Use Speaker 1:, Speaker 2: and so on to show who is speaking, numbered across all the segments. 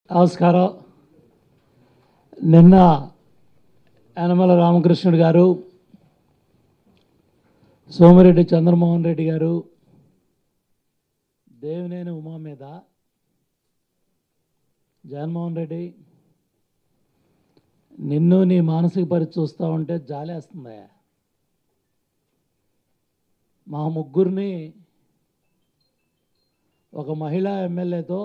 Speaker 1: నమస్కారం నిన్న యనమల రామకృష్ణుడు గారు సోమిరెడ్డి చంద్రమోహన్ రెడ్డి గారు దేవినేని ఉమా మీద జగన్మోహన్ రెడ్డి నిన్ను నీ మానసిక పరిస్థితి చూస్తూ ఉంటే జాలేస్తుందా మా ముగ్గురిని ఒక మహిళా ఎమ్మెల్యేతో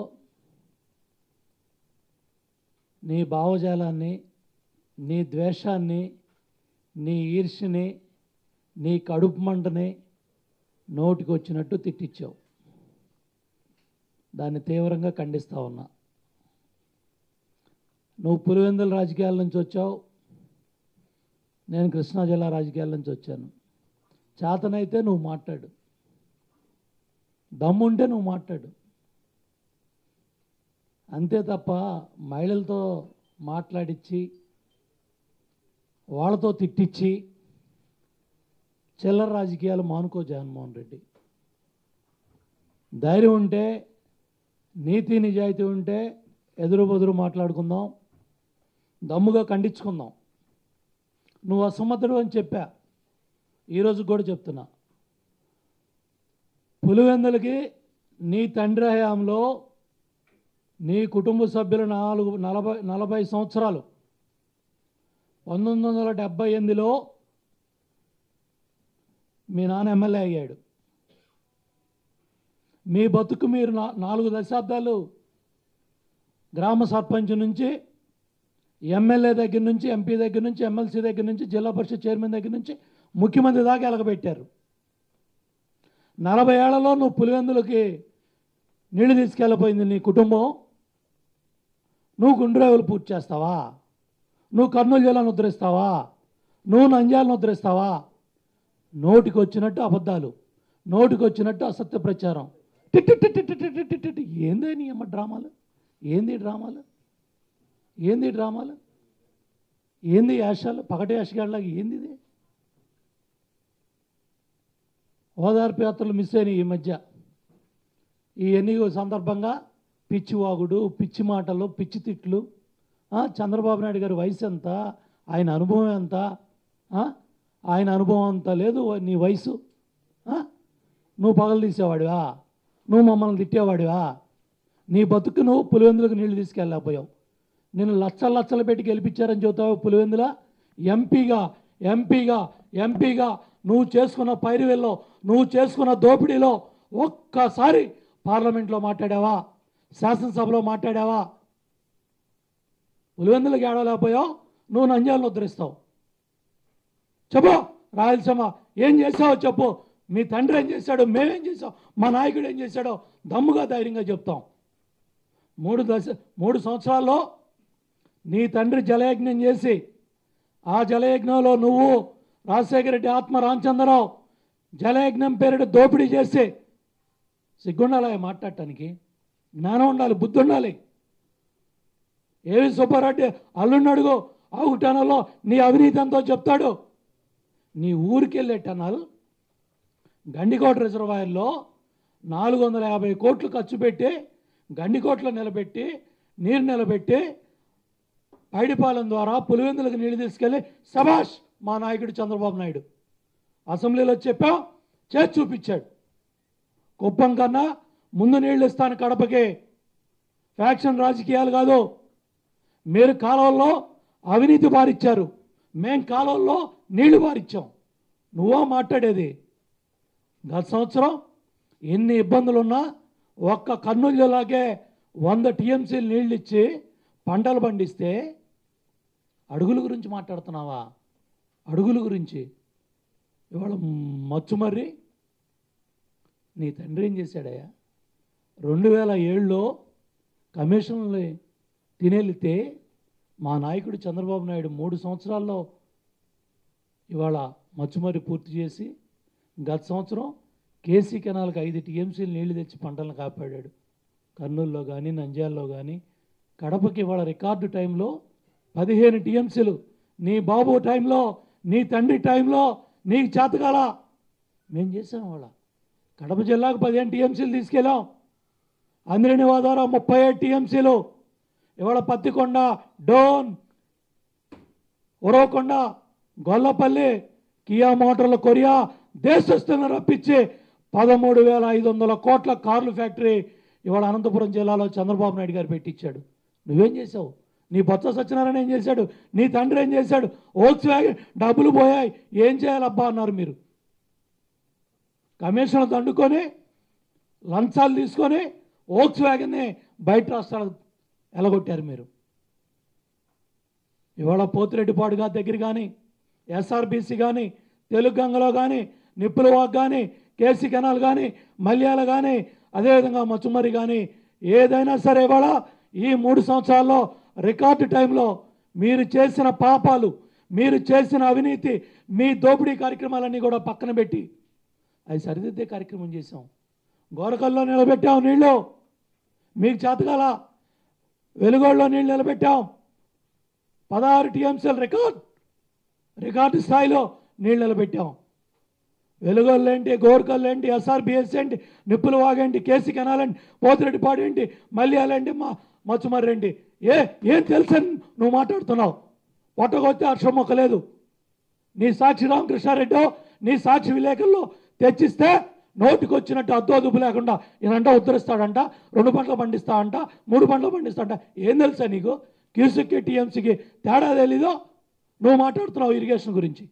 Speaker 1: నీ భావజాలాన్ని నీ ద్వేషాన్ని నీ ఈర్ష్యని నీ కడుపు మంటని నోటికి వచ్చినట్టు తిట్టించావు దాన్ని తీవ్రంగా ఖండిస్తా ఉన్నా నువ్వు పులివెందుల రాజకీయాల నుంచి వచ్చావు నేను కృష్ణా జిల్లా రాజకీయాల నుంచి వచ్చాను చేతనైతే నువ్వు మాట్లాడు దమ్ముంటే నువ్వు మాట్లాడు అంతే తప్ప మహిళలతో మాట్లాడించి వాళ్ళతో తిట్టించి చిల్లర రాజకీయాలు మానుకో జగన్మోహన్ రెడ్డి ధైర్యం ఉంటే నీతి నిజాయితీ ఉంటే ఎదురు బదురు మాట్లాడుకుందాం దమ్ముగా ఖండించుకుందాం నువ్వు అసమర్థుడు అని చెప్పా ఈరోజు కూడా చెప్తున్నా పులివెందులకి నీ తండ్రి హయాంలో నీ కుటుంబ సభ్యులు నాలుగు నలభై నలభై సంవత్సరాలు పంతొమ్మిది వందల డెబ్బై ఎనిమిదిలో మీ నాన్న ఎమ్మెల్యే అయ్యాడు మీ బతుకు మీరు నా నాలుగు దశాబ్దాలు గ్రామ సర్పంచ్ నుంచి ఎమ్మెల్యే దగ్గర నుంచి ఎంపీ దగ్గర నుంచి ఎమ్మెల్సీ దగ్గర నుంచి జిల్లా పరిషత్ చైర్మన్ దగ్గర నుంచి ముఖ్యమంత్రి దాకా ఎలగబెట్టారు నలభై ఏళ్లలో నువ్వు పులివెందులకి నీళ్లు తీసుకెళ్ళిపోయింది నీ కుటుంబం నువ్వు గుండ్రేవులు పూర్తి చేస్తావా నువ్వు కర్నూలు జిల్లాను ఉద్ధరిస్తావా నువ్వు నంద్యాలను ఉద్ధరిస్తావా నోటికి వచ్చినట్టు అబద్ధాలు నోటికి వచ్చినట్టు అసత్య ప్రచారం టిట్టి టిట్టి టిట్టి టిట్టి టిట్టి ఏంది నీ అమ్మ డ్రామాలు ఏంది ఈ డ్రామాలు ఏంది ఈ డ్రామాలు ఏంది యాషాలు పగటి యాషగాళ్ళకి ఏంది ఇది ఓదార్పు యాత్రలు మిస్ అయినాయి ఈ మధ్య ఈ ఎన్నికల సందర్భంగా పిచ్చి వాగుడు పిచ్చి మాటలు పిచ్చి తిట్లు ఆ, చంద్రబాబు నాయుడు గారి వయసు ఎంత ఆయన అనుభవం ఎంత ఆ, ఆయన అనుభవం అంత లేదు నీ వయసు ఆ? నువ్వు పగలు తీసేవాడివా నువ్వు మమ్మల్ని తిట్టేవాడివా నీ బతుకు నువ్వు పులివెందులకు నీళ్లు తీసుకెళ్ళకపోయావు నేను లచ్చలు లచ్చలు పెట్టి గెలిపించారని చెబుతావు పులివెందుల ఎంపీగా ఎంపీగా ఎంపీగా నువ్వు చేసుకున్న పైరువెల్లో నువ్వు చేసుకున్న దోపిడీలో ఒక్కసారి పార్లమెంట్లో మాట్లాడావా శాసనసభలో మాట్లాడావా పులివెందులకు ఏడవలేకపోయావు నువ్వు నంద్యాలను ఉద్ధరిస్తావు చెప్పు రాయలసీమ ఏం చేసావో చెప్పు మీ తండ్రి ఏం చేశాడు మేమేం చేసాం మా నాయకుడు ఏం చేశాడో దమ్ముగా ధైర్యంగా చెప్తాం మూడు దశ మూడు సంవత్సరాల్లో నీ తండ్రి జలయజ్ఞం చేసి ఆ జలయజ్ఞంలో నువ్వు రాజశేఖర రెడ్డి ఆత్మ రామచంద్రరావు జలయజ్ఞం పేరిట దోపిడీ చేసి సిగ్గుండాలి మాట్లాడటానికి జ్ఞానం ఉండాలి బుద్ధి ఉండాలి ఏవి సుబ్బారెడ్డి అల్లుడిని అడుగు ఆ టనల్లో నీ అవినీతి ఎంతో చెప్తాడు నీ ఊరికి వెళ్ళే టనల్ గండికోట రిజర్వాయర్లో నాలుగు వందల యాభై కోట్లు ఖర్చు పెట్టి గండికోటలో నిలబెట్టి నీరు నిలబెట్టి పైడిపాలెం ద్వారా పులివెందులకు నీళ్లు తీసుకెళ్ళి సభాష్ మా నాయకుడు చంద్రబాబు నాయుడు అసెంబ్లీలో చెప్పాం చేసి చూపించాడు కుప్పం కన్నా ముందు నీళ్లు ఇస్తాను కడపకి ఫ్యాక్షన్ రాజకీయాలు కాదు మీరు కాలువల్లో అవినీతి బారిచ్చారు మేం కాలువల్లో నీళ్లు బారిచ్చాం నువ్వో మాట్లాడేది గత సంవత్సరం ఎన్ని ఇబ్బందులున్నా ఒక్క కర్నూలు జిల్లాకే వంద టీఎంసీలు నీళ్ళు ఇచ్చి పంటలు పండిస్తే అడుగుల గురించి మాట్లాడుతున్నావా అడుగుల గురించి ఇవాళ మచ్చుమర్రి నీ తండ్రి ఏం చేశాడయ్యా రెండు వేల ఏడులో కమిషన్లు తినేలితే మా నాయకుడు చంద్రబాబు నాయుడు మూడు సంవత్సరాల్లో ఇవాళ మచ్చుమర్రి పూర్తి చేసి గత సంవత్సరం కేసీ కెనాల్కి ఐదు టీఎంసీలు నీళ్లు తెచ్చి పంటలను కాపాడాడు కర్నూలులో కానీ నంద్యాలలో కానీ కడపకి ఇవాళ రికార్డు టైంలో పదిహేను టీఎంసీలు నీ బాబు టైంలో నీ తండ్రి టైంలో నీకు చేతకాల మేం చేసాం వాళ్ళ కడప జిల్లాకు పదిహేను టీఎంసీలు తీసుకెళ్ళాం అంద్రినివా ద్వారా ముప్పై ఏడు టీఎంసీలు ఇవాళ పత్తికొండ డోన్ ఉరవకొండ గొల్లపల్లి కియా మోటార్ల కొరియా దేశస్తులను రప్పించి పదమూడు వేల ఐదు వందల కోట్ల కార్లు ఫ్యాక్టరీ ఇవాళ అనంతపురం జిల్లాలో చంద్రబాబు నాయుడు గారు పెట్టించాడు నువ్వేం చేసావు నీ బొత్స సత్యనారాయణ ఏం చేశాడు నీ తండ్రి ఏం చేశాడు ఓక్స్ వ్యాగన్ డబ్బులు పోయాయి ఏం చేయాలబ్బా అన్నారు మీరు కమిషన్లు దండుకొని లంచాలు తీసుకొని ఓక్స్ వ్యాగన్ని బయట రాష్ట్రాలకు ఎలగొట్టారు మీరు ఇవాళ పోతిరెడ్డిపాడు గారి దగ్గర కానీ ఎస్ఆర్బీసీ కానీ తెలుగు గంగలో కానీ నిప్పుల వాక్ కానీ కేసీ కెనాల్ కానీ మల్యాల కానీ అదేవిధంగా మచ్చుమరి కానీ ఏదైనా సరే ఇవాళ ఈ మూడు సంవత్సరాల్లో రికార్డు టైంలో మీరు చేసిన పాపాలు మీరు చేసిన అవినీతి మీ దోపిడీ కార్యక్రమాలన్నీ కూడా పక్కన పెట్టి అవి సరిదిద్దే కార్యక్రమం చేశాం గోరకల్లో నిలబెట్టాం నీళ్ళు మీకు చేతకాల వెలుగోళ్ళలో నీళ్ళు నిలబెట్టాం పదహారు టీఎంసీల రికార్డ్ రికార్డు స్థాయిలో నీళ్ళు నిలబెట్టాం వెలుగోళ్ళు ఏంటి గోరకల్లు ఏంటి ఎస్ఆర్బిఎస్ ఏంటి నిప్పులు వాగేంటి కేసీ కెనాల్ ఏంటి పోతిరెడ్డిపాడు ఏంటి మల్యాలేంటి మా మచ్చుమర్రి ఏంటి ఏ ఏం తెలుసని నువ్వు మాట్లాడుతున్నావు పొట్టకొస్తే హర్షం మొక్కలేదు నీ సాక్షి రామకృష్ణారెడ్డి నీ సాక్షి విలేకరులు తెచ్చిస్తే నోటికి వచ్చినట్టు అద్దోదుపు లేకుండా ఈయనంట ఉద్ధరిస్తాడంట రెండు పంటలు పండిస్తా అంట మూడు పంటలు పండిస్తాడంట ఏం తెలుసా నీకు క్యూసిక్కి టీఎంసీకి తేడా తెలీదో నువ్వు మాట్లాడుతున్నావు ఇరిగేషన్ గురించి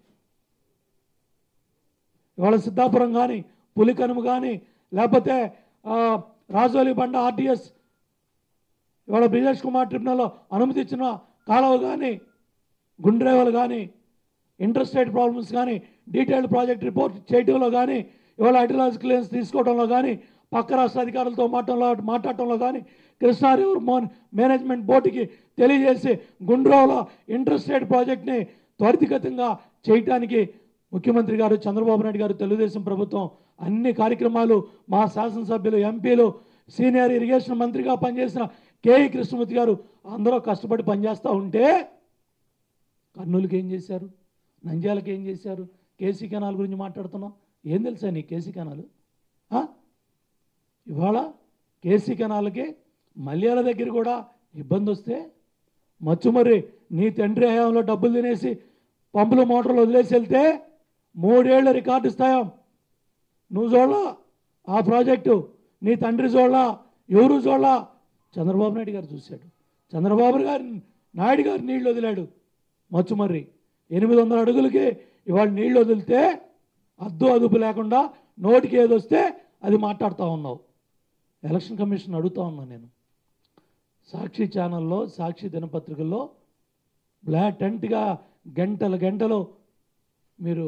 Speaker 1: ఇవాళ సిద్ధాపురం కానీ పులికనుము కానీ లేకపోతే ఆ, రాజోలి బండ ఆర్టీఎస్ ఇవాళ బ్రిజేష్ కుమార్ ట్రిబ్యునల్లో అనుమతి ఇచ్చిన కాలువ కానీ గుండ్రేవలు కానీ ఇంటర్స్టేట్ ప్రాబ్లమ్స్ కానీ డీటెయిల్డ్ ప్రాజెక్ట్ రిపోర్ట్ చేయడంలో కానీ ఇవాళ ఐడియాలజీ క్లియరెన్స్ తీసుకోవడంలో కానీ పక్క రాష్ట్ర అధికారులతో మాట్లాడంలో మాట్లాడటంలో కానీ కృష్ణా రివర్ మోన్ మేనేజ్మెంట్ బోర్డుకి తెలియజేసి గుండ్రోల ఇంటర్స్టేట్ ప్రాజెక్ట్ని త్వరితగతంగా చేయటానికి ముఖ్యమంత్రి గారు చంద్రబాబు నాయుడు గారు తెలుగుదేశం ప్రభుత్వం అన్ని కార్యక్రమాలు మా శాసనసభ్యులు ఎంపీలు సీనియర్ ఇరిగేషన్ మంత్రిగా పనిచేసిన కేఈ కృష్ణమూర్తి గారు అందరూ కష్టపడి పనిచేస్తూ ఉంటే కర్నూలుకి ఏం చేశారు నంద్యాలకి ఏం చేశారు కేసీ కెనాల్ గురించి మాట్లాడుతున్నాం ఏం తెలుసా నీ కేసీ కెనాల్ ఆ? ఇవాళ కేసీ కెనాల్కి మల్యాల దగ్గర కూడా ఇబ్బంది వస్తే మచ్చుమర్రి నీ తండ్రి హయాంలో డబ్బులు తినేసి పంపులు మోటార్లు వదిలేసి వెళ్తే మూడేళ్ల రికార్డు స్థాయం నువ్వు చూడలా ఆ ప్రాజెక్టు నీ తండ్రి చూడలా ఎవరు చూడలా చంద్రబాబు నాయుడు గారు చూశాడు చంద్రబాబు గారు నాయుడు గారు నీళ్లు వదిలాడు మచ్చుమర్రి ఎనిమిది వందల అడుగులకి ఇవాళ నీళ్లు వదిలితే అద్దు అదుపు లేకుండా నోటికి ఏది వస్తే అది మాట్లాడుతూ ఉన్నావు ఎలక్షన్ కమిషన్ అడుగుతా ఉన్నా నేను సాక్షి ఛానల్లో సాక్షి దినపత్రికల్లో బ్లాటెంట్గా గంటలు గంటలు మీరు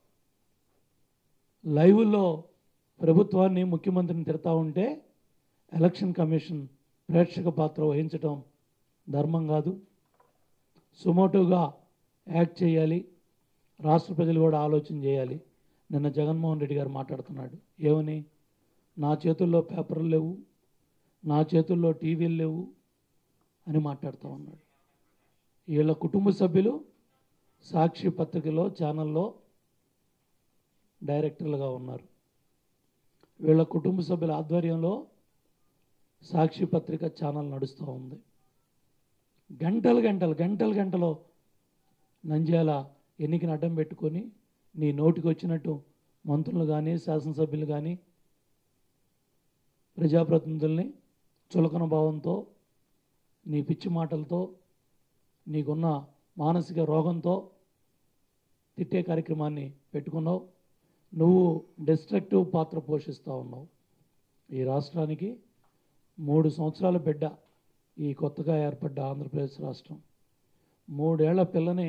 Speaker 1: లైవ్లో ప్రభుత్వాన్ని ముఖ్యమంత్రిని తిడతా ఉంటే ఎలక్షన్ కమిషన్ ప్రేక్షక పాత్ర వహించడం ధర్మం కాదు సుమోటోగా యాక్ట్ చేయాలి రాష్ట్ర ప్రజలు కూడా ఆలోచన చేయాలి నిన్న జగన్మోహన్ రెడ్డి గారు మాట్లాడుతున్నాడు ఏమని నా చేతుల్లో పేపర్లు లేవు నా చేతుల్లో టీవీలు లేవు అని మాట్లాడుతూ ఉన్నాడు వీళ్ళ కుటుంబ సభ్యులు సాక్షి పత్రికలో ఛానల్లో డైరెక్టర్లుగా ఉన్నారు వీళ్ళ కుటుంబ సభ్యుల ఆధ్వర్యంలో సాక్షి పత్రిక ఛానల్ నడుస్తూ ఉంది గంటలు గంటలు గంటలు గంటలు నంద్యాల ఎన్నికను అడ్డం పెట్టుకొని నీ నోటికి వచ్చినట్టు మంత్రులు కానీ శాసనసభ్యులు కానీ ప్రజాప్రతినిధుల్ని చులకన భావంతో నీ పిచ్చి మాటలతో నీకున్న మానసిక రోగంతో తిట్టే కార్యక్రమాన్ని పెట్టుకున్నావు నువ్వు డిస్ట్రక్టివ్ పాత్ర పోషిస్తూ ఉన్నావు ఈ రాష్ట్రానికి మూడు సంవత్సరాల బిడ్డ ఈ కొత్తగా ఏర్పడ్డ ఆంధ్రప్రదేశ్ రాష్ట్రం మూడేళ్ల పిల్లని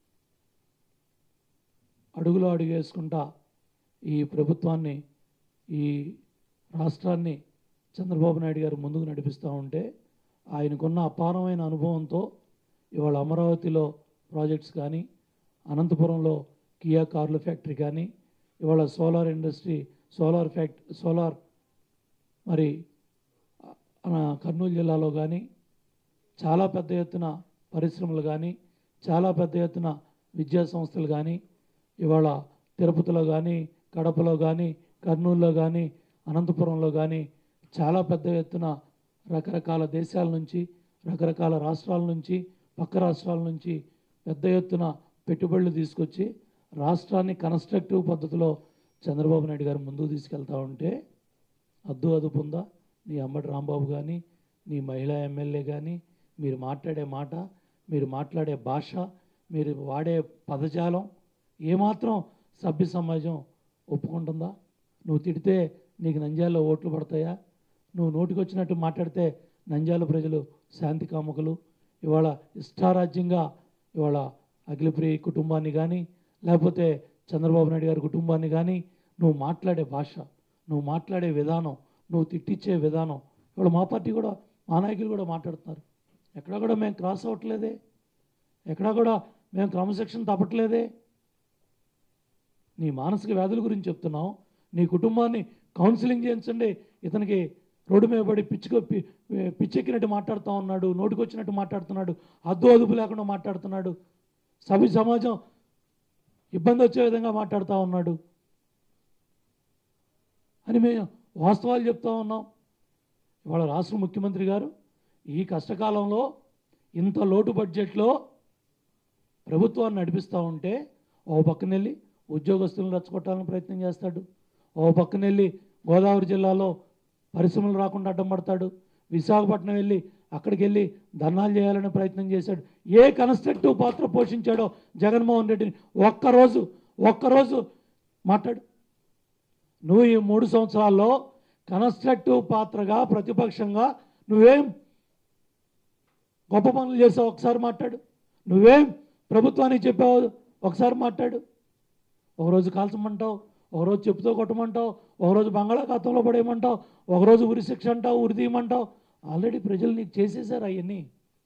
Speaker 1: అడుగులో అడుగు వేసుకుంటా ఈ ప్రభుత్వాన్ని ఈ రాష్ట్రాన్ని చంద్రబాబు నాయుడు గారు ముందుకు నడిపిస్తూ ఉంటే ఆయనకున్న అపారమైన అనుభవంతో ఇవాళ అమరావతిలో ప్రాజెక్ట్స్ కానీ అనంతపురంలో కియా కార్ల ఫ్యాక్టరీ కానీ ఇవాళ solar industry solar fact solar మరి ఆ, కర్నూలు జిల్లాలో కానీ చాలా పెద్ద ఎత్తున పరిశ్రమలు కానీ చాలా పెద్ద ఎత్తున విద్యా సంస్థలు కానీ ఇవాళ తిరుపతిలో కానీ కడపలో కానీ కర్నూలులో కానీ అనంతపురంలో కానీ చాలా పెద్ద ఎత్తున రకరకాల దేశాల నుంచి రకరకాల రాష్ట్రాల నుంచి పక్క రాష్ట్రాల నుంచి పెద్ద ఎత్తున పెట్టుబడులు తీసుకొచ్చి రాష్ట్రాన్ని కన్స్ట్రక్టివ్ పద్ధతిలో చంద్రబాబు నాయుడు గారు ముందుకు తీసుకెళ్తా ఉంటే అద్దు అదుపు ఉందా నీ అమ్మటి రాంబాబు కానీ నీ మహిళా ఎమ్మెల్యే కానీ మీరు మాట్లాడే మాట మీరు మాట్లాడే భాష మీరు వాడే పదజాలం ఏమాత్రం సభ్య సమాజం ఒప్పుకుంటుందా నువ్వు తిడితే నీకు నంద్యాలలో ఓట్లు పడతాయా నువ్వు నోటికొచ్చినట్టు మాట్లాడితే నంద్యాల ప్రజలు శాంతి కాముకులు ఇవాళ ఇష్టారాజ్యంగా ఇవాళ అఖిలప్రియ కుటుంబాన్ని కానీ లేకపోతే చంద్రబాబు నాయుడు గారి కుటుంబాన్ని కానీ నువ్వు మాట్లాడే భాష నువ్వు మాట్లాడే విధానం నువ్వు తిట్టించే విధానం ఇవాళ మా పార్టీ కూడా మా నాయకులు కూడా మాట్లాడుతున్నారు ఎక్కడా కూడా మేము క్రాస్ అవ్వట్లేదే ఎక్కడా కూడా మేము క్రమశిక్షణ తప్పట్లేదే నీ మానసిక వ్యాధుల గురించి చెప్తున్నావు నీ కుటుంబాన్ని కౌన్సిలింగ్ చేయించండి ఇతనికి రోడ్డు మీద పడి పిచ్చుకో పి- పిచ్చెక్కినట్టు మాట్లాడుతూ ఉన్నాడు నోటికొచ్చినట్టు మాట్లాడుతున్నాడు అద్దు అదుపు లేకుండా మాట్లాడుతున్నాడు సభ్య సమాజం ఇబ్బంది వచ్చే విధంగా మాట్లాడుతూ ఉన్నాడు అని మేము వాస్తవాలు చెప్తా ఉన్నాం ఇవాళ రాష్ట్ర ముఖ్యమంత్రి గారు ఈ కష్టకాలంలో ఇంత లోటు బడ్జెట్లో ప్రభుత్వాన్ని నడిపిస్తూ ఉంటే ఓ పక్కన వెళ్ళి ఉద్యోగస్తులను రెచ్చగొట్టాలని ప్రయత్నం చేస్తాడు ఓ పక్కన వెళ్ళి గోదావరి జిల్లాలో పరిశ్రమలు రాకుండా అడ్డం పడతాడు విశాఖపట్నం వెళ్ళి అక్కడికి వెళ్ళి ధర్నాలు చేయాలని ప్రయత్నం చేశాడు ఏ కన్స్ట్రక్టివ్ పాత్ర పోషించాడో జగన్మోహన్ రెడ్డిని ఒక్కరోజు ఒక్కరోజు మాట్లాడు నువ్వు ఈ మూడు సంవత్సరాల్లో కన్స్ట్రక్టివ్ పాత్రగా ప్రతిపక్షంగా నువ్వేం గొప్ప పనులు చేసావు ఒకసారి మాట్లాడు నువ్వేం ప్రభుత్వానికి చెప్పావు ఒకసారి మాట్లాడు ఒకరోజు కాల్చమంటావు ఒకరోజు చెప్పుతో కొట్టమంటావు ఒకరోజు బంగాళాఖాతంలో పడేయమంటావు ఒకరోజు ఉరి శిక్ష అంటావు ఉరి తీయమంటావు ఆల్రెడీ ప్రజలు నీకు చేసేసారు అవన్నీ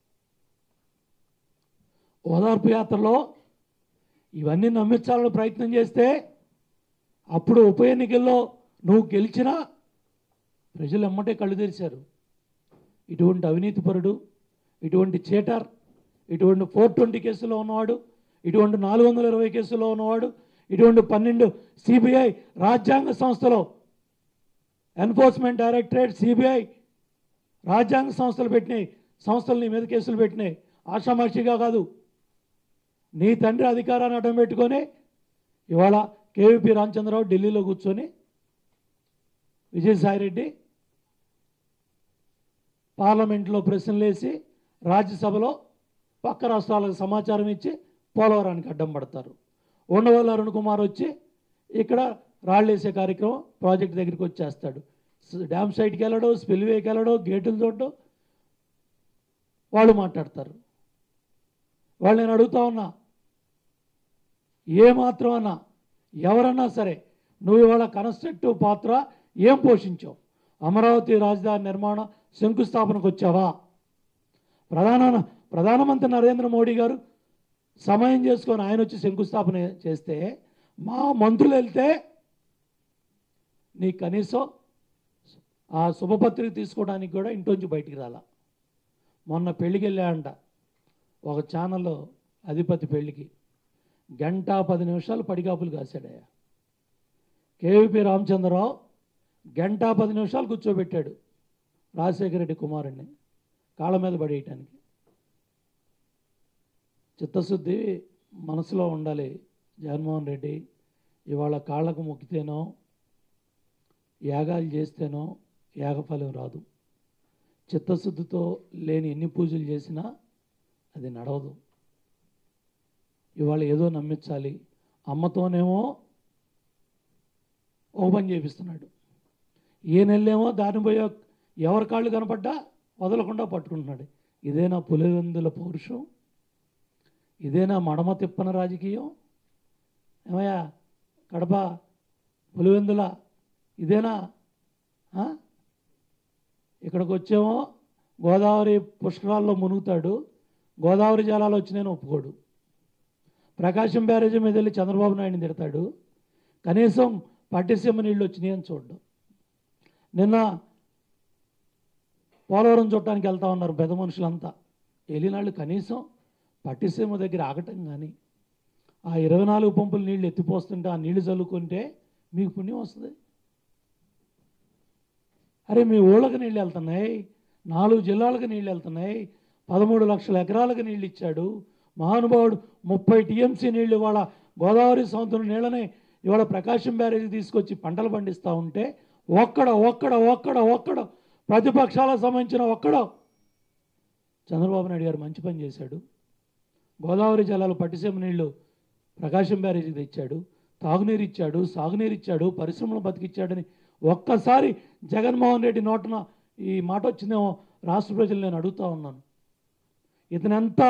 Speaker 1: ఓదార్పు యాత్రలో ఇవన్నీ నమ్మించాలని ప్రయత్నం చేస్తే అప్పుడు ఉప ఎన్నికల్లో నువ్వు గెలిచినా ప్రజలు ఎమ్మటే కళ్ళు తెరిచారు ఇటువంటి అవినీతిపరుడు ఇటువంటి చేటర్ ఇటువంటి ఫోర్ ట్వంటీ కేసులో ఉన్నవాడు ఇటువంటి నాలుగు వందల ఇరవై కేసులో ఉన్నవాడు ఇటువంటి పన్నెండు సిబిఐ రాజ్యాంగ సంస్థలో ఎన్ఫోర్స్మెంట్ డైరెక్టరేట్ సిబిఐ రాజ్యాంగ సంస్థలు పెట్టినాయి సంస్థలు నీ మీద కేసులు పెట్టినాయి ఆషామాషిగా కాదు నీ తండ్రి అధికారాన్ని అడ్డం పెట్టుకొని ఇవాళ కేవీపీ రామచంద్రరావు ఢిల్లీలో కూర్చొని విజయసాయిరెడ్డి పార్లమెంట్లో ప్రశ్నలు వేసి రాజ్యసభలో పక్క రాష్ట్రాలకు సమాచారం ఇచ్చి పోలవరానికి అడ్డం పడతారు ఉండవల్లి అరుణ్ కుమార్ వచ్చి ఇక్కడ రాళ్ళేసే కార్యక్రమం ప్రాజెక్ట్ దగ్గరికి వచ్చేస్తాడు స- డ్యామ్ సైట్కి వెళ్ళడం స్పిల్వేకి వెళ్ళడం గేటులు చూడడం వాళ్ళు మాట్లాడతారు వాళ్ళు నేను అడుగుతా ఉన్నా ఏ మాత్రం అన్నా ఎవరన్నా సరే నువ్వు ఇవాళ కన్స్ట్రక్టివ్ పాత్ర ఏం పోషించావు అమరావతి రాజధాని నిర్మాణ శంకుస్థాపనకు వచ్చావా ప్రధాన ప్రధానమంత్రి నరేంద్ర మోడీ గారు సమయం చేసుకొని ఆయన వచ్చి శంకుస్థాపన చేస్తే మా మంత్రులు వెళ్తే నీ కనీసం ఆ శుభపత్రిక తీసుకోవడానికి కూడా ఇంట్లోంచి బయటికి రాలా మొన్న పెళ్ళికి వెళ్ళాడంట ఒక ఛానల్లో అధిపతి పెళ్ళికి గంట పది నిమిషాలు పడిగాపులు కాశాడయ్యా కేవీపీ రామచంద్రరావు గంట పది నిమిషాలు కూర్చోబెట్టాడు రాజశేఖర రెడ్డి కుమారుణ్ణి కాళ్ళ మీద పడేయటానికి చిత్తశుద్ధి మనసులో ఉండాలి జగన్మోహన్ రెడ్డి ఇవాళ కాళ్ళకు మొక్కితేనో యాగాలు చేస్తేనో యాగఫలం రాదు చిత్తశుద్ధితో లేని ఎన్ని పూజలు చేసినా అది నడవదు ఇవాళ ఏదో నమ్మించాలి అమ్మతోనేమో ఓపెన్ చేపిస్తున్నాడు ఏ నెలేమో దాని పోయే ఎవరి కాళ్ళు కనపడ్డా వదలకుండా పట్టుకుంటున్నాడు ఇదేనా పులివెందుల పౌరుషం ఇదేనా మడమ తిప్పన రాజకీయం ఏమయ్యా కడప పులివెందుల ఇదేనా ఆ? ఇక్కడికి వచ్చేమో గోదావరి పుష్కరాల్లో మునుగుతాడు గోదావరి జలాలు వచ్చినాయని ఒప్పుకోడు ప్రకాశం బ్యారేజీ మీద వెళ్ళి చంద్రబాబు నాయుడిని తిడతాడు కనీసం పట్టిసీమ నీళ్ళు వచ్చినాయని చూడడం నిన్న పోలవరం చూడటానికి వెళ్తా ఉన్నారు పెద్ద మనుషులంతా వెళ్ళినాళ్ళు కనీసం పట్టిసీమ దగ్గర ఆగటం కానీ ఆ ఇరవై నాలుగు పంపులు నీళ్ళు ఎత్తిపోస్తుంటే ఆ నీళ్లు చల్లుకుంటే మీకు పుణ్యం వస్తుంది అరే మీ ఊళ్ళకి నీళ్ళు వెళ్తున్నాయి నాలుగు జిల్లాలకు నీళ్ళు వెళ్తున్నాయి పదమూడు లక్షల ఎకరాలకు నీళ్ళు ఇచ్చాడు మహానుభావుడు ముప్పై టీఎంసీ నీళ్ళు ఇవాళ గోదావరి సముద్రం నీళ్ళని ఇవాళ ప్రకాశం బ్యారేజ్ తీసుకొచ్చి పంటలు పండిస్తూ ఉంటే ఒక్కడ ఒక్కడ ఒక్కడ ఒక్కడ ప్రతిపక్షాలకు సంబంధించిన ఒక్కడో చంద్రబాబు నాయుడు గారు మంచి పని చేశాడు గోదావరి జలాలు పట్టిసీమ నీళ్లు ప్రకాశం బ్యారేజీకి తెచ్చాడు తాగునీరు ఇచ్చాడు సాగునీరు ఇచ్చాడు పరిశ్రమలు బతికిచ్చాడని ఒక్కసారి జగన్మోహన్ రెడ్డి నోటన ఈ మాట వచ్చిందేమో రాష్ట్ర ప్రజలు నేను అడుగుతా ఉన్నాను ఇతను ఎంత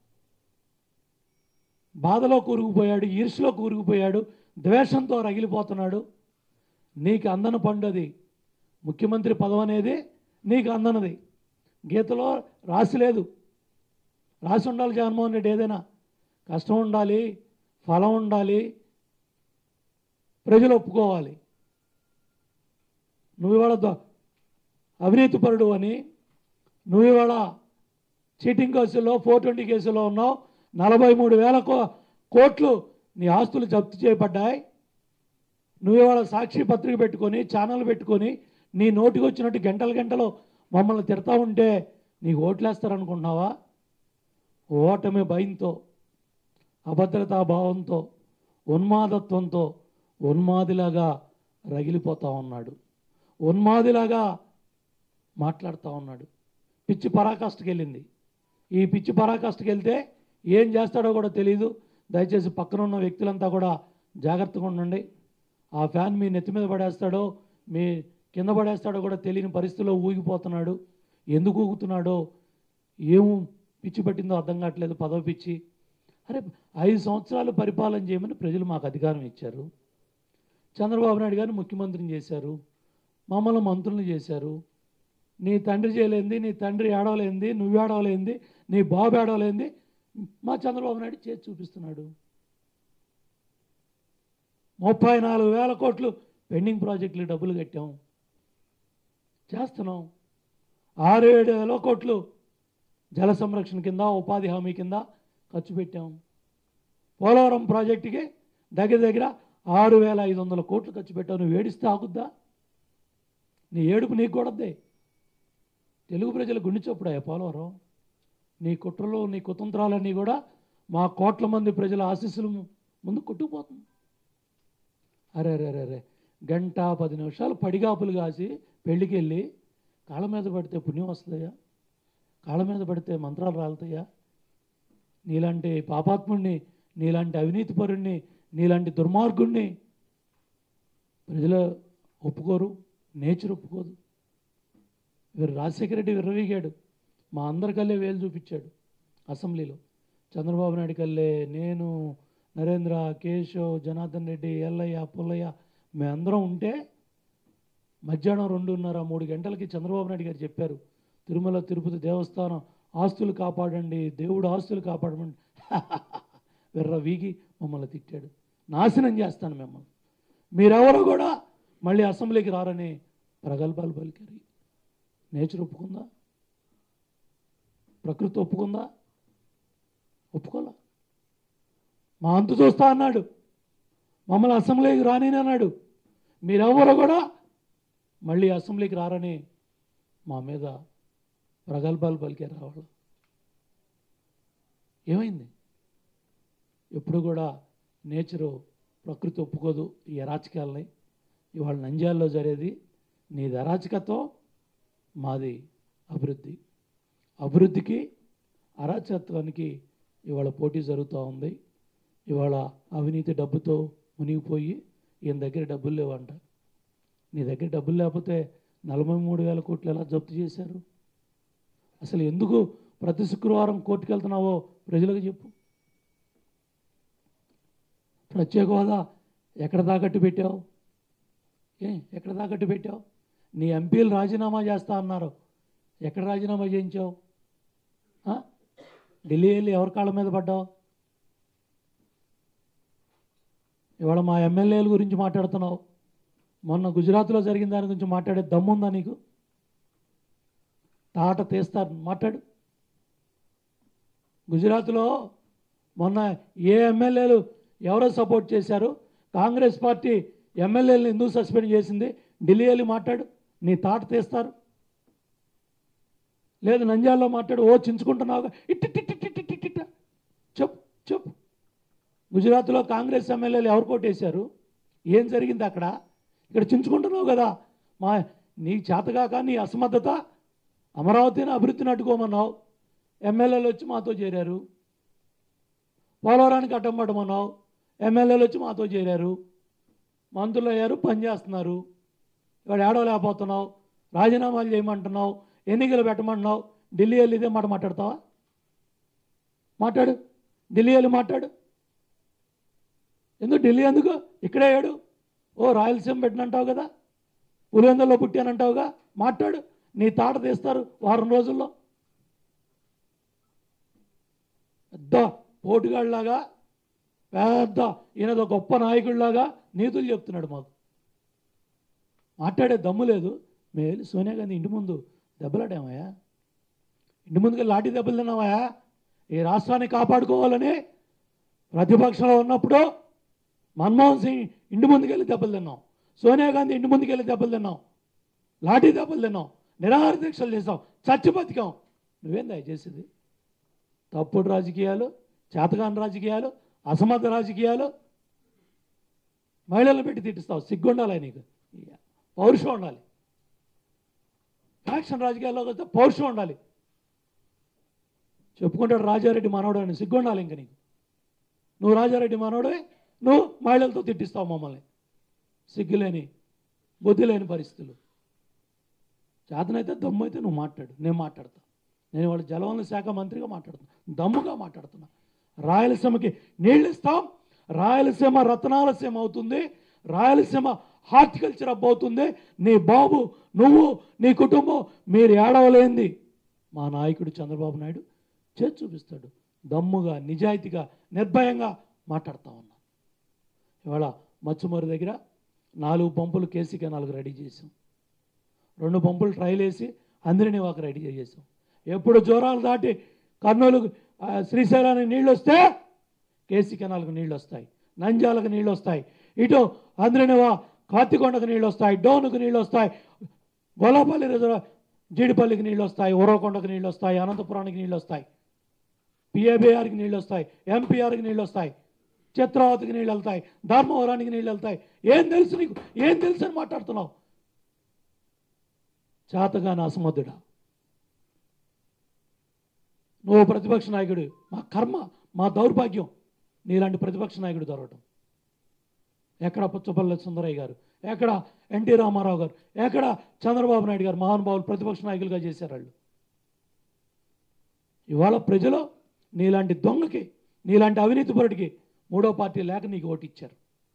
Speaker 1: బాధలో కూరుకుపోయాడు ఈర్ష్యలో కూరుకుపోయాడు ద్వేషంతో రగిలిపోతున్నాడు నీకు అందన పండది ముఖ్యమంత్రి పదవి అనేది నీకు అందనది గీతలో రాసి లేదు రాసి ఉండాలి జగన్మోహన్ రెడ్డి ఏదైనా కష్టం ఉండాలి ఫలం ఉండాలి ప్రజలు ఒప్పుకోవాలి నువ్వు ఇవాళ ద- అవినీతిపరుడు అని నువ్వు ఇవాళ చీటింగ్ కేసులో ఫోర్ ట్వంటీ కేసులో ఉన్నావు నలభై మూడు వేల కో- కోట్లు నీ ఆస్తులు జప్తు చేయబడ్డాయి నువ్వు ఇవాళ సాక్షి పత్రిక పెట్టుకొని ఛానల్ పెట్టుకొని నీ నోటికి వచ్చినట్టు గంటలు గంటలు మమ్మల్ని తిడతా ఉంటే నీకు ఓట్లేస్తారనుకుంటున్నావా ఓటమి భయంతో అభద్రతా భావంతో ఉన్మాదత్వంతో ఉన్మాదిలాగా రగిలిపోతా ఉన్నాడు ఉన్మాదిలాగా మాట్లాడుతూ ఉన్నాడు పిచ్చి పరాకాష్ఠకి వెళ్ళింది ఈ పిచ్చి పరాకాష్ఠకి వెళ్తే ఏం చేస్తాడో కూడా తెలియదు దయచేసి పక్కన ఉన్న వ్యక్తులంతా కూడా జాగ్రత్తగా ఉండండి ఆ ఫ్యాన్ మీ నెత్తి మీద పడేస్తాడో మీ కింద పడేస్తాడో కూడా తెలియని పరిస్థితిలో ఊగిపోతున్నాడు ఎందుకు ఊగుతున్నాడో ఏం పిచ్చి పట్టిందో అర్థం కావట్లేదు పదవి పిచ్చి అరే ఐదు సంవత్సరాలు పరిపాలన చేయమని ప్రజలు మాకు అధికారం ఇచ్చారు చంద్రబాబు నాయుడు గారిని ముఖ్యమంత్రిని చేశారు మమ్మల్ని మంత్రులను చేశారు నీ తండ్రి చేయలేంది నీ తండ్రి ఏడవలేంది నువ్వు ఏడవలేంది నీ బాబు ఏడవలేంది మా చంద్రబాబు నాయుడు చేసి చూపిస్తున్నాడు ముప్పై నాలుగు వేల కోట్లు పెండింగ్ ప్రాజెక్టులు డబ్బులు కట్టాం చేస్తున్నాం ఆరు ఏడు వేల కోట్లు జల సంరక్షణ కింద ఉపాధి హామీ కింద ఖర్చు పెట్టాం పోలవరం ప్రాజెక్టుకి దగ్గర దగ్గర ఆరు వేల ఐదు వందల కోట్లు ఖర్చు పెట్టావు నువ్వు ఏడిస్తే ఆగుద్దా నీ ఏడుపు నీకు కూడద్దే తెలుగు ప్రజల గుండె చొప్పుడాయా పోలవరం నీ కుట్రలు నీ కుతంత్రాలన్నీ కూడా మా కోట్ల మంది ప్రజల ఆశీస్సులు ముందు కొట్టుకుపోతుంది అరే అరే అరే అరే గంట పది నిమిషాలు పడిగాపులు కాసి పెళ్ళికి వెళ్ళి కాళ్ళ మీద పడితే పుణ్యం వస్తుందయ్యా కాళ్ళ మీద పడితే మంత్రాలు రాలుతాయా నీలాంటి పాపాత్ముడిని నీలాంటి అవినీతిపరుణ్ణి నీలాంటి దుర్మార్గుణ్ణి ప్రజలు ఒప్పుకోరు నేచర్ ఒప్పుకోదు వీరు రాజశేఖర రెడ్డి విర్రవీగాడు మా అందరికల్లే వేలు చూపించాడు అసెంబ్లీలో చంద్రబాబు నాయుడు కల్లే నేను నరేంద్ర కేశవ్ జనార్దన్ రెడ్డి ఎల్లయ్య పుల్లయ్య మేమందరం ఉంటే మధ్యాహ్నం రెండున్నర మూడు గంటలకి చంద్రబాబు నాయుడు గారు చెప్పారు తిరుమల తిరుపతి దేవస్థానం ఆస్తులు కాపాడండి దేవుడు ఆస్తులు కాపాడమండి వెర్ర వీగి మమ్మల్ని తిట్టాడు నాశనం చేస్తాను మిమ్మల్ని మీరెవరు కూడా మళ్ళీ అసెంబ్లీకి రారని ప్రగల్భాలు పలికారు నేచర్ ఒప్పుకుందా ప్రకృతి ఒప్పుకుందా ఒప్పుకోలా మా అంతు చూస్తా అన్నాడు మమ్మల్ని అసెంబ్లీకి రాని అన్నాడు మీరెవరు కూడా మళ్ళీ అసెంబ్లీకి రారని మా మీద ప్రగల్భాలు పలికారు వాళ్ళు ఏమైంది ఎప్పుడు కూడా నేచరు ప్రకృతి ఒప్పుకోదు ఈ అరాచకాలని ఇవాళ నంద్యాలలో జరిగేది నీది అరాచకత్వం మాది అభివృద్ధి అభివృద్ధికి అరాచకత్వానికి ఇవాళ పోటీ జరుగుతూ ఉంది ఇవాళ అవినీతి డబ్బుతో మునిగిపోయి ఈయన దగ్గర డబ్బులు లేవంట నీ దగ్గర డబ్బులు లేకపోతే నలభై మూడు వేల కోట్లు ఎలా జప్తు చేశారు అసలు ఎందుకు ప్రతి శుక్రవారం కోర్టుకు వెళ్తున్నావో ప్రజలకు చెప్పు ప్రత్యేక హోదా ఎక్కడ తాకట్టు పెట్టావు ఏ ఎక్కడ తాకట్టు పెట్టావు నీ ఎంపీలు రాజీనామా చేస్తా అన్నారు ఎక్కడ రాజీనామా చేయించావు ఆ? ఢిల్లీ వెళ్ళి ఎవరి కాళ్ళ మీద పడ్డావు ఇవాళ మా ఎమ్మెల్యేల గురించి మాట్లాడుతున్నావు మొన్న గుజరాత్లో జరిగిన దాని గురించి మాట్లాడే దమ్ముందా నీకు తాట తీస్తారు మాట్లాడు గుజరాత్లో మొన్న ఏ ఎమ్మెల్యేలు ఎవరో సపోర్ట్ చేశారు కాంగ్రెస్ పార్టీ ఎమ్మెల్యేలను ఎందుకు సస్పెండ్ చేసింది ఢిల్లీ వెళ్ళి మాట్లాడు నీ తాట తీస్తారు లేదు నంద్యాలలో మాట్లాడు ఓ చించుకుంటున్నావుగా it it it it it it it. చెప్పు చెప్పు గుజరాత్లో కాంగ్రెస్ ఎమ్మెల్యేలు ఎవరు కోటేశారు ఏం జరిగింది అక్కడ ఇక్కడ చించుకుంటున్నావు కదా మా నీ చేతగాక నీ అసమర్థత అమరావతిని అభివృద్ధిని అడ్డుకోమన్నావు ఎమ్మెల్యేలు వచ్చి మాతో చేరారు పోలవరానికి అడ్డం పడమన్నావు ఎమ్మెల్యేలు వచ్చి మాతో చేరారు మంత్రులు అయ్యారు పనిచేస్తున్నారు ఇవాడు ఏడవలేకపోతున్నావు రాజీనామాలు చేయమంటున్నావు ఎన్నికలు పెట్టమంటున్నావు ఢిల్లీ వెళ్ళి ఇదే మాట మాట్లాడతావా మాట్లాడు ఢిల్లీ వెళ్ళి మాట్లాడు ఎందుకు ఢిల్లీ ఎందుకు ఇక్కడే ఏడు ఓ రాయలసీమ పెట్టినంటావు కదా పులివెందులో పుట్టానంటావుగా మాట్లాడు నీ తాట తీస్తారు వారం రోజుల్లో పెద్ద పోటుగాళ్ళలాగా పెద్ద ఈయనదో గొప్ప నాయకుడిలాగా నీతులు చెప్తున్నాడు మాకు మాట్లాడే దమ్ము లేదు మేము వెళ్ళి సోనియా గాంధీ ఇంటి ముందు దెబ్బలాడామయ్యా ఇంటి ముందుకు లాఠీ దెబ్బలు తిన్నామయ్యా ఈ రాష్ట్రాన్ని కాపాడుకోవాలని ప్రతిపక్షంలో ఉన్నప్పుడు మన్మోహన్ సింగ్ ఇంటి ముందుకెళ్ళి దెబ్బలు తిన్నాం సోనియా గాంధీ ఇంటి ముందుకెళ్ళి దెబ్బలు తిన్నాం లాఠీ దెబ్బలు తిన్నాం నిరాహార దీక్షలు చేసాం చచ్చి బతికాం నువ్వేం దయచేసేది తప్పుడు రాజకీయాలు చేతగాని రాజకీయాలు అసమర్థ రాజకీయాలు మహిళలను పెట్టి తిట్టిస్తావు సిగ్గుండాలి నీకు పౌరుషం ఉండాలి ఫ్యాక్షన్ రాజకీయాల్లోకి వస్తే పౌరుషం ఉండాలి చెప్పుకుంటాడు రాజారెడ్డి మనవడు అని సిగ్గుండాలి ఇంక నీకు నువ్వు రాజారెడ్డి మనవడే నువ్వు మహిళలతో తిట్టిస్తావు మమ్మల్ని సిగ్గులేని బుద్ధి లేని పరిస్థితులు చేతనైతే దమ్ము అయితే నువ్వు మాట్లాడు నేను మాట్లాడతా నేను వాళ్ళ జలవనరుల శాఖ మంత్రిగా మాట్లాడుతున్నా దమ్ముగా మాట్లాడుతున్నా రాయలసీమకి నీళ్ళు ఇస్తాం రాయలసీమ రత్నాల సీమ అవుతుంది రాయలసీమ హార్టికల్చర్ అప్ అవుతుంది నీ బాబు నువ్వు నీ కుటుంబం మీరు ఏడవలేంది మా నాయకుడు చంద్రబాబు నాయుడు చేసి చూపిస్తాడు దమ్ముగా నిజాయితీగా నిర్భయంగా మాట్లాడుతూ ఉన్నా ఇవాళ మచ్చుమరి దగ్గర నాలుగు పంపులు కేసీ కెనాల్కి రెడీ చేసాం రెండు పంపులు ట్రైల్ వేసి అందరినీ ఒక రెడీ చేసాం ఎప్పుడు జోరాలు దాటి కర్నూలు ఆ, శ్రీశైలానికి నీళ్ళు వస్తే కేసీ కెనాల్కి నీళ్ళు వస్తాయి నంజాలకు నీళ్ళు వస్తాయి ఇటు అందరినివా కాతికొండకు నీళ్ళు వస్తాయి డోనుకు నీళ్ళు వస్తాయి గొల్లపల్లి రిజర్వ్ జీడిపల్లికి నీళ్ళు వస్తాయి ఉరవకొండకు నీళ్ళు వస్తాయి అనంతపురానికి నీళ్ళు వస్తాయి పిఏబిఆర్కి నీళ్ళు వస్తాయి ఎంపీఆర్కి నీళ్ళు వస్తాయి చిత్రావతికి నీళ్ళు వెళ్తాయి ధర్మవరానికి నీళ్ళు వెళ్తాయి ఏం తెలుసు నీకు ఏం తెలుసు అని మాట్లాడుతున్నావు చేతగాని అసమర్థుడా నువ్వు ప్రతిపక్ష నాయకుడు మా కర్మ మా దౌర్భాగ్యం నీలాంటి ప్రతిపక్ష నాయకుడు దొరకటం ఎక్కడ పుచ్చపల్లి సుందరయ్య గారు ఎక్కడ ఎన్టీ రామారావు గారు ఎక్కడ చంద్రబాబు నాయుడు గారు మహానుభావులు ప్రతిపక్ష నాయకులుగా చేశారు వాళ్ళు ఇవాళ ప్రజలు నీలాంటి దొంగకి నీలాంటి అవినీతి పరుడికి మూడో పార్టీ లేక నీకు ఓటు ఇచ్చారు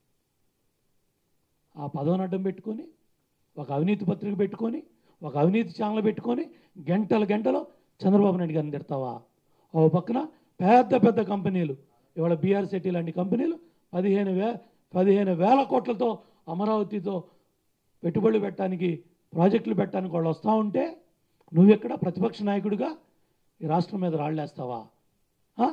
Speaker 1: ఆ పదవిని అడ్డం పెట్టుకొని ఒక అవినీతి పత్రిక పెట్టుకొని ఒక అవినీతి ఛానల్ పెట్టుకొని గంటలు గంటలు చంద్రబాబు నాయుడు గారిని తిడతావా ఓ పక్కన పెద్ద పెద్ద కంపెనీలు ఇవాళ బీఆర్ సిటీ లాంటి కంపెనీలు పదిహేను వే పదిహేను వేల కోట్లతో అమరావతితో పెట్టుబడులు పెట్టడానికి ప్రాజెక్టులు పెట్టడానికి వాళ్ళు వస్తూ ఉంటే నువ్వెక్కడ ప్రతిపక్ష నాయకుడిగా ఈ రాష్ట్రం మీద రాళ్ళేస్తావా ఆ?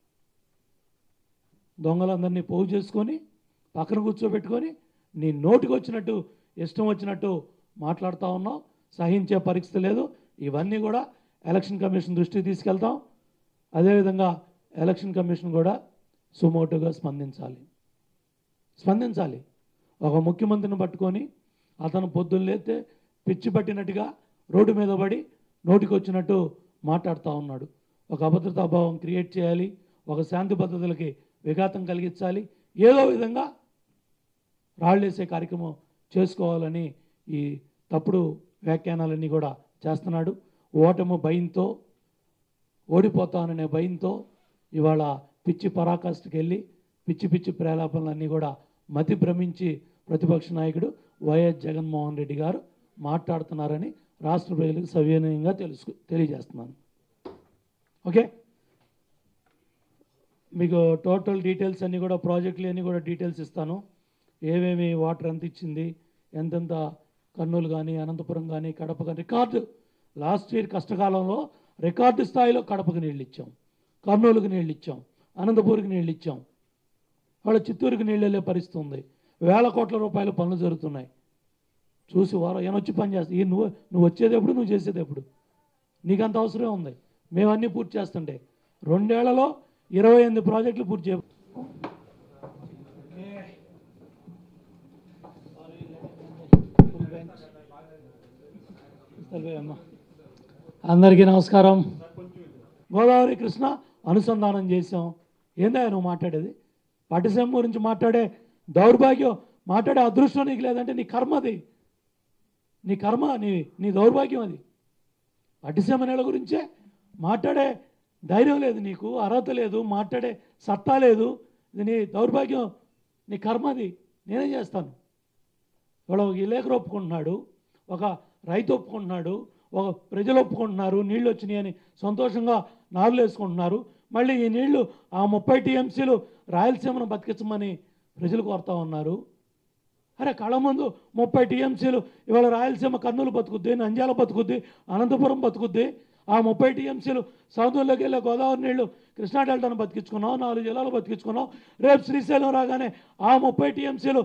Speaker 1: దొంగలందరినీ పోగు చేసుకొని పక్కన కూర్చోబెట్టుకొని నీ నోటికి వచ్చినట్టు ఇష్టం వచ్చినట్టు మాట్లాడుతూ ఉన్నావు సహించే పరిస్థితి లేదు ఇవన్నీ కూడా ఎలక్షన్ కమిషన్ దృష్టికి తీసుకెళ్తాం అదేవిధంగా ఎలక్షన్ కమిషన్ కూడా సుమోటుగా స్పందించాలి స్పందించాలి ఒక ముఖ్యమంత్రిని పట్టుకొని అతను పొద్దున్న లేస్తే పిచ్చి పట్టినట్టుగా రోడ్డు మీద పడి నోటికి వచ్చినట్టు మాట్లాడుతూ ఉన్నాడు ఒక అభద్రతా భావం క్రియేట్ చేయాలి ఒక శాంతి భద్రతలకి విఘాతం కలిగించాలి ఏదో విధంగా రాళ్ళేసే కార్యక్రమం చేసుకోవాలని ఈ తప్పుడు వ్యాఖ్యానాలన్నీ కూడా చేస్తున్నాడు ఓటమి భయంతో ఓడిపోతాననే భయంతో ఇవాళ పిచ్చి పరాకాష్ఠకి వెళ్ళి పిచ్చి పిచ్చి ప్రేలాపనలన్నీ కూడా మతి భ్రమించి ప్రతిపక్ష నాయకుడు వైఎస్ జగన్మోహన్ రెడ్డి గారు మాట్లాడుతున్నారని రాష్ట్ర ప్రజలకు సవినయంగా తెలుసు తెలియజేస్తున్నాను ఓకే మీకు టోటల్ డీటెయిల్స్ అన్నీ కూడా ప్రాజెక్టులు అన్నీ కూడా డీటెయిల్స్ ఇస్తాను ఏమేమి వాటర్ ఎంత ఇచ్చింది ఎంతెంత కర్నూలు కానీ అనంతపురం కానీ కడప కానీ రికార్డు లాస్ట్ ఇయర్ కష్టకాలంలో రికార్డు స్థాయిలో కడపకు నీళ్ళు ఇచ్చాం కర్నూలుకు నీళ్ళు ఇచ్చాం అనంతపూర్కి నీళ్ళు ఇచ్చాం వాళ్ళ చిత్తూరుకి నీళ్ళు వెళ్ళే పరిస్థితి ఉంది వేల కోట్ల రూపాయల పనులు జరుగుతున్నాయి చూసి వారం ఈయన వచ్చి పని చేస్తా ఈ నువ్వు నువ్వు వచ్చేది ఎప్పుడు నువ్వు చేసేది ఎప్పుడు నీకు అంత అవసరం ఉంది మేము అన్నీ పూర్తి చేస్తుంటే రెండేళ్లలో ఇరవై ఎనిమిది ప్రాజెక్టులు పూర్తి చే అందరికీ నమస్కారం గోదావరి కృష్ణ అనుసంధానం చేసాం ఏందా నువ్వు మాట్లాడేది పటిసీమ గురించి మాట్లాడే దౌర్భాగ్యం మాట్లాడే అదృష్టం నీకు లేదంటే నీ కర్మది నీ కర్మ నీ నీ దౌర్భాగ్యం అది పటిసీమ నెల గురించే మాట్లాడే ధైర్యం లేదు నీకు అర్హత లేదు మాట్లాడే సత్తా లేదు ఇది నీ దౌర్భాగ్యం నీ కర్మది నేనేం చేస్తాను ఇవాళ ఒక విలేకరు ఒప్పుకుంటున్నాడు ఒక రైతు ఒప్పుకుంటున్నాడు ఒక ప్రజలు ఒప్పుకుంటున్నారు నీళ్ళు వచ్చినాయి అని సంతోషంగా నారులు వేసుకుంటున్నారు మళ్ళీ ఈ నీళ్లు ఆ ముప్పై టీఎంసీలు రాయలసీమను బతికించమని ప్రజలు కోరుతా ఉన్నారు అరే కళ్ళ ముందు ముప్పై టీఎంసీలు ఇవాళ రాయలసీమ కర్నూలు బతుకుద్ది నంద్యాల బతుకుద్ది అనంతపురం బతుకుద్ది ఆ ముప్పై టీఎంసీలు సముద్రంలోకి వెళ్ళే గోదావరి నీళ్లు కృష్ణా డెల్టాను బతికించుకున్నాం నాలుగు జిల్లాలు బతికించుకున్నాం రేపు శ్రీశైలం రాగానే ఆ ముప్పై టీఎంసీలు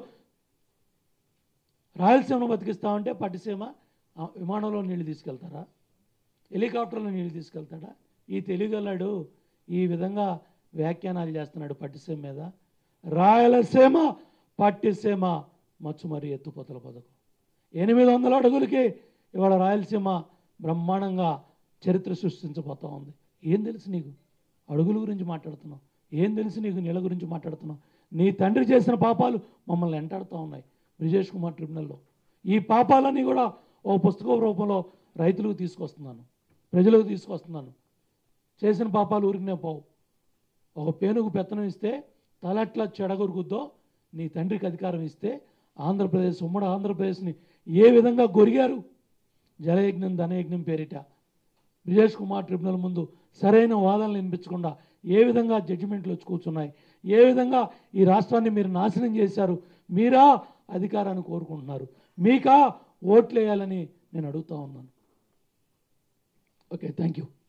Speaker 1: రాయలసీమను బతికిస్తామంటే పట్టిసీమ ఆ విమానంలో నీళ్లు తీసుకెళ్తారా హెలికాప్టర్లో నీళ్లు తీసుకెళ్తాడా ఈ తెలియగలడు ఈ విధంగా వ్యాఖ్యానాలు చేస్తున్నాడు పట్టిసీమ మీద రాయలసీమ పట్టిసీమ మచ్చుమరి ఎత్తుపోతల పథకం ఎనిమిది వందల అడుగులకి ఇవాళ రాయలసీమ బ్రహ్మాండంగా చరిత్ర సృష్టించబోతా ఉంది ఏం తెలుసు నీకు అడుగుల గురించి మాట్లాడుతున్నావు ఏం తెలుసు నీకు నీళ్ళ గురించి మాట్లాడుతున్నావు నీ తండ్రి చేసిన పాపాలు మమ్మల్ని వెంటాడుతూ ఉన్నాయి బ్రిజేష్ కుమార్ ట్రిబ్యునల్లో ఈ పాపాలన్నీ కూడా ఓ పుస్తకం రూపంలో రైతులకు తీసుకొస్తున్నాను ప్రజలకు తీసుకొస్తున్నాను చేసిన పాపాలు ఊరికనే పోవు ఒక పేనుగు పెత్తనం ఇస్తే తలెట్లా చెడగొరుగుద్దో నీ తండ్రికి అధికారం ఇస్తే ఆంధ్రప్రదేశ్ ఉమ్మడి ఆంధ్రప్రదేశ్ని ఏ విధంగా గొరిగారు జలయజ్ఞం ధనయజ్ఞం పేరిట బ్రిజేష్ కుమార్ ట్రిబ్యునల్ ముందు సరైన వాదనలు వినిపించకుండా ఏ విధంగా జడ్జిమెంట్లు వచ్చి కూర్చున్నాయి ఏ విధంగా ఈ రాష్ట్రాన్ని మీరు నాశనం చేశారు మీరా అధికారాన్ని కోరుకుంటున్నారు మీకా ఓట్లు వేయాలని నేను అడుగుతా ఉన్నాను ఓకే థ్యాంక్ యూ